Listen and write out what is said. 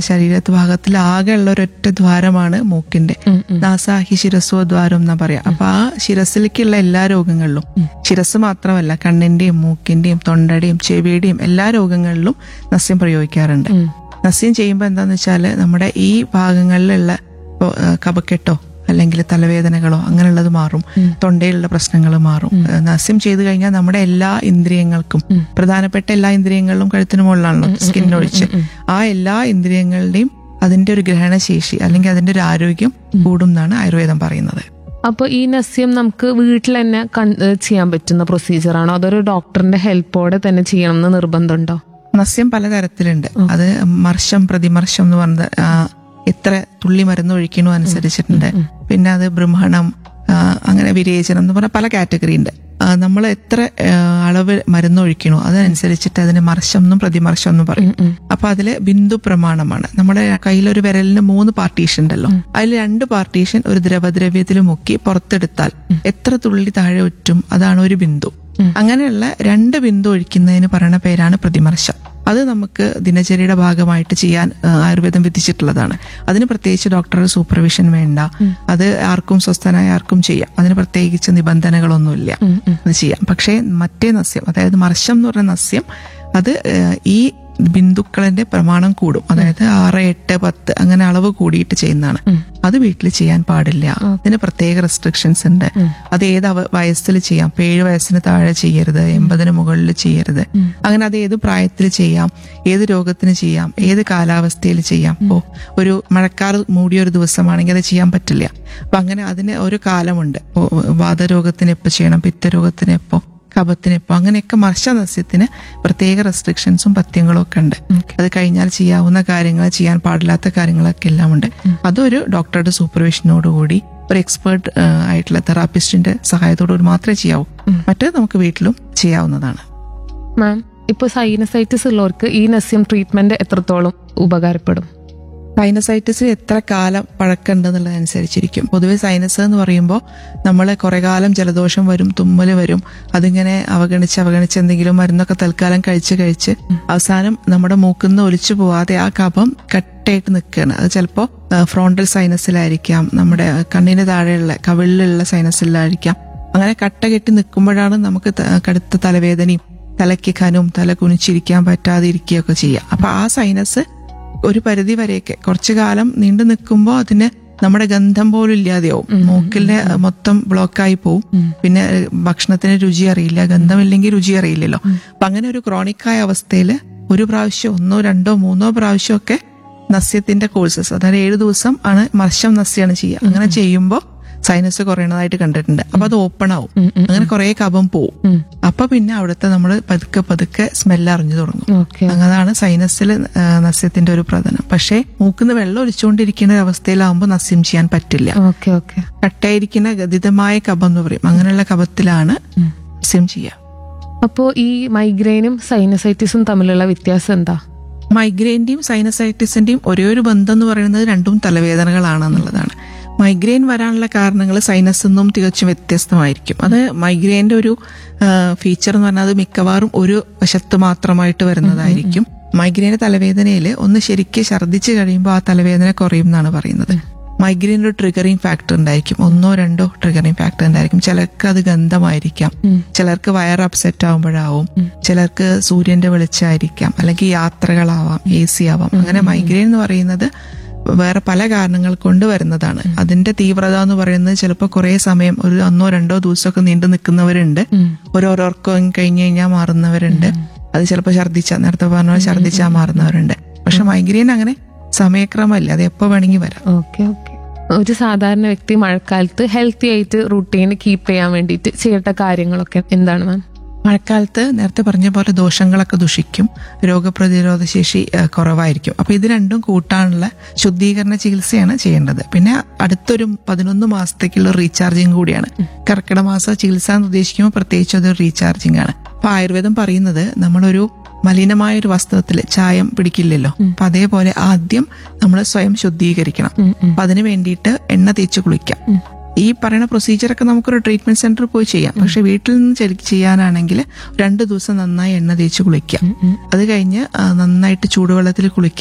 ശരീരത്ത് ഭാഗത്തിൽ ആകെ ഉള്ള ഒരൊറ്റ ദ്വാരമാണ് മൂക്കിന്റെ നാസാഹി ശിരസ്വ ദ്വാരം എന്നാ പറയാ അപ്പൊ ആ ശിരസിലേക്കുള്ള എല്ലാ രോഗങ്ങളിലും ശിരസ് മാത്രമല്ല കണ്ണിന്റെയും മൂക്കിന്റെയും തൊണ്ടയുടെയും ചെവിയുടെയും എല്ലാ രോഗങ്ങളിലും നസ്യം പ്രയോഗിക്കാറുണ്ട് നസ്യം ചെയ്യുമ്പോൾ എന്താന്ന് വെച്ചാല് നമ്മുടെ ഈ ഭാഗങ്ങളിലുള്ള ഇപ്പോ, ആ, കഫക്കെട്ടോ അല്ലെങ്കിൽ തലവേദനകളോ അങ്ങനെയുള്ളത് മാറും തൊണ്ടയിലുള്ള പ്രശ്നങ്ങൾ മാറും ആ, നസ്യം ചെയ്തു കഴിഞ്ഞാൽ നമ്മുടെ എല്ലാ ഇന്ദ്രിയങ്ങൾക്കും പ്രധാനപ്പെട്ട എല്ലാ ഇന്ദ്രിയങ്ങളിലും കഴുത്തിന് മുകളിലാണല്ലോ സ്കിന്നൊഴിച്ച് ആ എല്ലാ ഇന്ദ്രിയങ്ങളുടെയും അതിന്റെ ഒരു ഗ്രഹണശേഷി അല്ലെങ്കിൽ അതിന്റെ ഒരു ആരോഗ്യം കൂടും എന്നാണ് ആയുർവേദം പറയുന്നത് അപ്പോൾ ഈ നസ്യം നമുക്ക് വീട്ടിൽ തന്നെ കൺ- ഏഹ് ചെയ്യാൻ പറ്റുന്ന പ്രൊസീജിയർ ആണോ അതൊരു ഡോക്ടറിന്റെ ഹെൽപ്പോടെ തന്നെ ചെയ്യണം എന്ന് നിർബന്ധമുണ്ടോ നസ്യം പലതരത്തിലുണ്ട് അത് മർഷം പ്രതിമർഷം എന്ന് പറഞ്ഞത് ആ, എത്ര തുള്ളി മരുന്ന് ഒഴിക്കണോ അനുസരിച്ചിട്ടുണ്ട് പിന്നെ അത് ബ്രഹ്മണം ആ, അങ്ങനെ വിരേചനം എന്ന് പറഞ്ഞ പല കാറ്റഗറി ഉണ്ട് നമ്മൾ എത്ര ആ, അളവ് മരുന്ന് ഒഴിക്കണോ അതനുസരിച്ചിട്ട് അതിന് മർഷം എന്നും പ്രതിമർഷം എന്നും പറയും അപ്പൊ അതില് ബിന്ദു പ്രമാണമാണ് നമ്മുടെ കയ്യിലൊരു വിരലിന് മൂന്ന് പാർട്ടീഷൻ ഉണ്ടല്ലോ അതിൽ രണ്ട് പാർട്ടീഷൻ ഒരു ദ്രവദ്രവ്യത്തിൽ മുക്കി പുറത്തെടുത്താൽ എത്ര തുള്ളി താഴെ ഒറ്റും അതാണ് ഒരു ബിന്ദു അങ്ങനെയുള്ള രണ്ട് ബിന്ദു ഒഴിക്കുന്നതിന് പറയുന്ന പേരാണ് പ്രതിമർശം അത് നമുക്ക് ദിനചര്യയുടെ ഭാഗമായിട്ട് ചെയ്യാൻ ആ, ആയുർവേദം വിധിച്ചിട്ടുള്ളതാണ് അതിന് പ്രത്യേകിച്ച് ഡോക്ടറുടെ സൂപ്പർവിഷൻ വേണ്ട അത് ആർക്കും സ്വസ്ഥനായ ആർക്കും ചെയ്യാം അതിന് പ്രത്യേകിച്ച് നിബന്ധനകളൊന്നുമില്ല അത് ചെയ്യാം പക്ഷേ മറ്റേ നസ്യം അതായത് മർശം എന്ന് പറഞ്ഞ നസ്യം അത് ആ, ഈ ബിന്ദുക്കളിന്റെ പ്രമാണം കൂടും അതായത് ആറ് എട്ട് പത്ത് അങ്ങനെ അളവ് കൂടിയിട്ട് ചെയ്യുന്നതാണ് അത് വീട്ടിൽ ചെയ്യാൻ പാടില്ല അതിന് പ്രത്യേക റെസ്ട്രിക്ഷൻസ് ഉണ്ട് അത് ഏത് അവ- വയസ്സിൽ ചെയ്യാം ഇപ്പൊ ഏഴ് വയസ്സിന് താഴെ ചെയ്യരുത് എൺപതിന് മുകളിൽ ചെയ്യരുത് അങ്ങനെ അത് ഏത് പ്രായത്തിൽ ചെയ്യാം ഏത് രോഗത്തിന് ചെയ്യാം ഏത് കാലാവസ്ഥയിൽ ചെയ്യാം ഇപ്പോ ഒരു മഴക്കാറ് മൂടിയ ഒരു ദിവസമാണെങ്കിൽ അത് ചെയ്യാൻ പറ്റില്ല അപ്പൊ അങ്ങനെ അതിന് ഒരു കാലമുണ്ട് ഇപ്പോ വാതരോഗത്തിന് എപ്പോ ചെയ്യണം പിത്തരോഗത്തിന് എപ്പോ കഫത്തിന് എപ്പോ അങ്ങനെയൊക്കെ മർശനസ്യത്തിന് പ്രത്യേക റെസ്ട്രിക്ഷൻസും പഥ്യങ്ങളും ഒക്കെ ഉണ്ട് അത് കഴിഞ്ഞാൽ ചെയ്യാവുന്ന കാര്യങ്ങൾ ചെയ്യാൻ പാടില്ലാത്ത കാര്യങ്ങളൊക്കെ എല്ലാം ഉണ്ട് അതൊരു ഡോക്ടറുടെ സൂപ്പർവിഷനോടുകൂടി ഒരു എക്സ്പേർട്ട് ആയിട്ടുള്ള തെറാപ്പിസ്റ്റിന്റെ സഹായത്തോടുകൂടി മാത്രമേ ചെയ്യാവൂ മറ്റേത് നമുക്ക് വീട്ടിലും ചെയ്യാവുന്നതാണ് മാം ഇപ്പോൾ സൈനസൈറ്റിസ് ഉള്ളവർക്ക് ഈ നസ്യം ട്രീറ്റ്മെന്റ് എത്രത്തോളം ഉപകാരപ്പെടും സൈനസൈറ്റിസ് എത്ര കാലം പഴക്കമുണ്ടെന്നുള്ളതനുസരിച്ചിരിക്കും പൊതുവെ സൈനസ് എന്ന് പറയുമ്പോൾ നമ്മൾ കുറെ കാലം ജലദോഷം വരും തുമ്മൽ വരും അതിങ്ങനെ അവഗണിച്ച് അവഗണിച്ച് എന്തെങ്കിലും മരുന്നൊക്കെ തൽക്കാലം കഴിച്ച് കഴിച്ച് അവസാനം നമ്മുടെ മൂക്കിന്ന് ഒലിച്ചു പോവാതെ ആ കഫം കട്ടയായിട്ട് നിൽക്കുകയാണ് അത് ചിലപ്പോൾ ഫ്രോണ്ടൽ സൈനസിലായിരിക്കാം നമ്മുടെ കണ്ണിന് താഴെയുള്ള കവിളിലുള്ള സൈനസിലായിരിക്കാം അങ്ങനെ കട്ട കെട്ടി നിൽക്കുമ്പോഴാണ് നമുക്ക് ത- കടുത്ത തലവേദനയും തലയ്ക്ക് ഖനവും തല കുനിച്ചിരിക്കാൻ പറ്റാതെ ഇരിക്കുകയൊക്കെ ചെയ്യാം അപ്പൊ ആ സൈനസ് ഒരു പരിധി വരെയൊക്കെ കുറച്ചു കാലം നീണ്ടു നിൽക്കുമ്പോൾ അതിന് നമ്മുടെ ഗന്ധം പോലും ഇല്ലാതെയാവും മൂക്കിലെ മൊത്തം ബ്ലോക്കായി പോവും പിന്നെ ഏഹ്, ഭക്ഷണത്തിന് രുചി അറിയില്ല ഗന്ധമില്ലെങ്കിൽ രുചി അറിയില്ലല്ലോ അപ്പൊ അങ്ങനെ ഒരു ക്രോണിക്കായ അവസ്ഥയിൽ ഒരു പ്രാവശ്യം ഒന്നോ രണ്ടോ മൂന്നോ പ്രാവശ്യമൊക്കെ നസ്യത്തിന്റെ കോഴ്സസ് അതായത് ഏഴു ദിവസം ആണ് മർശം നസ്യാണ് ചെയ്യുക അങ്ങനെ ചെയ്യുമ്പോൾ സൈനസ് കുറയണതായിട്ട് കണ്ടിട്ടുണ്ട് അപ്പൊ അത് ഓപ്പൺ ആവും അങ്ങനെ കുറെ കഫം പോവും അപ്പൊ പിന്നെ അവിടുത്തെ നമ്മൾ പതുക്കെ പതുക്കെ സ്മെല്ല് അറിഞ്ഞു തുടങ്ങും ഓക്കെ അതാണ് സൈനസിൽ നസ്യത്തിന്റെ ഒരു പ്രധാനം പക്ഷേ മൂക്കിന്ന് വെള്ളം ഒലിച്ചുകൊണ്ടിരിക്കുന്ന ഒരു അവസ്ഥയിലാവുമ്പോൾ നസ്യം ചെയ്യാൻ പറ്റില്ല ഓക്കെ ഓക്കെ കട്ടയിരിക്കുന്ന ഗതിതമായ കഫം എന്ന് പറയും അങ്ങനെയുള്ള കഫത്തിലാണ് നസ്യം ചെയ്യുക അപ്പോൾ ഈ മൈഗ്രെയിനും സൈനസൈറ്റിസും തമ്മിലുള്ള വ്യത്യാസം എന്താ മൈഗ്രെയിന്റെയും സൈനസൈറ്റിസിന്റെയും ഒരേ ഒരു ബന്ധം എന്ന് പറയുന്നത് രണ്ടും തലവേദനകളാണെന്നുള്ളതാണ് മൈഗ്രെയിൻ വരാനുള്ള കാരണങ്ങൾ സൈനസ് നിന്നും തികച്ചും വ്യത്യസ്തമായിരിക്കും അത് മൈഗ്രെയിന്റെ ഒരു ഫീച്ചർ എന്ന് പറഞ്ഞാൽ അത് മിക്കവാറും ഒരു വശത്ത് മാത്രമായിട്ട് വരുന്നതായിരിക്കും മൈഗ്രെയിൻ തലവേദനയിൽ ഒന്ന് ശരിക്ക് ഛർദ്ദിച്ചു കഴിയുമ്പോൾ ആ തലവേദന കുറയും എന്നാണ് പറയുന്നത് മൈഗ്രെയിൻ ഒരു ട്രിഗറിങ് ഫാക്ടർ ഉണ്ടായിരിക്കും ഒന്നോ രണ്ടോ ട്രിഗറിങ് ഫാക്ടർ ഉണ്ടായിരിക്കും ചിലർക്ക് അത് ഗന്ധമായിരിക്കാം ചിലർക്ക് വയർ അപ്സെറ്റ് ആവുമ്പോഴാവും ചിലർക്ക് സൂര്യന്റെ വെളിച്ചമായിരിക്കാം അല്ലെങ്കിൽ യാത്രകളാവാം എ സി ആവാം അങ്ങനെ മൈഗ്രെയിൻ എന്ന് പറയുന്നത് വേറെ പല കാരണങ്ങൾ കൊണ്ട് വരുന്നതാണ് അതിന്റെ തീവ്രത എന്ന് പറയുന്നത് ചിലപ്പോൾ കുറെ സമയം ഒരു ഒന്നോ രണ്ടോ ദിവസമൊക്കെ നീണ്ടു നിൽക്കുന്നവരുണ്ട് ഓരോരോർക്കം കഴിഞ്ഞു കഴിഞ്ഞാൽ മാറുന്നവരുണ്ട് അത് ചിലപ്പോൾ ഛർദ്ദിച്ച നേരത്തെ പറഞ്ഞ പോലെ ഛർദ്ദിച്ചാൽ മാറുന്നവരുണ്ട് പക്ഷെ മൈഗ്രെയിൻ അങ്ങനെ സമയക്രമല്ല അത് എപ്പോ വേണമെങ്കിൽ വരാം ഓക്കെ ഓക്കെ ഒരു സാധാരണ വ്യക്തി മഴക്കാലത്ത് ഹെൽത്തി ആയിട്ട് റൂട്ടീൻ കീപ്പ് ചെയ്യാൻ വേണ്ടിയിട്ട് ചെയ്യേണ്ട കാര്യങ്ങളൊക്കെ എന്താണ് മാം മഴക്കാലത്ത് നേരത്തെ പറഞ്ഞ പോലെ ദോഷങ്ങളൊക്കെ ദുഷിക്കും രോഗപ്രതിരോധ ശേഷി ഏഹ്, കുറവായിരിക്കും അപ്പൊ ഇത് രണ്ടും കൂട്ടാനുള്ള ശുദ്ധീകരണ ചികിത്സയാണ് ചെയ്യേണ്ടത് പിന്നെ അടുത്തൊരു പതിനൊന്ന് മാസത്തേക്കുള്ള റീചാർജിങ് കൂടിയാണ് കർക്കിടക മാസ ചികിത്സ എന്ന് ഉദ്ദേശിക്കുമ്പോൾ പ്രത്യേകിച്ച് അത് റീചാർജിങ് ആണ് അപ്പൊ ആയുർവേദം പറയുന്നത് നമ്മളൊരു മലിനമായ ഒരു വസ്ത്രത്തിൽ ചായം പിടിക്കില്ലല്ലോ അപ്പൊ അതേപോലെ ആദ്യം നമ്മൾ സ്വയം ശുദ്ധീകരിക്കണം അപ്പൊ അതിന് വേണ്ടിയിട്ട് എണ്ണ തേച്ച് കുളിക്കാം ഈ പറയുന്ന പ്രൊസീജിയറൊക്കെ നമുക്കൊരു ട്രീറ്റ്മെന്റ് സെന്ററിൽ പോയി ചെയ്യാം പക്ഷെ വീട്ടിൽ നിന്ന് ചെലി- ചെയ്യാനാണെങ്കിൽ രണ്ടു ദിവസം നന്നായി എണ്ണ തേച്ച് കുളിക്കാം അത് കഴിഞ്ഞ് ആ, നന്നായിട്ട് ചൂടുവെള്ളത്തിൽ കുളിക്കുക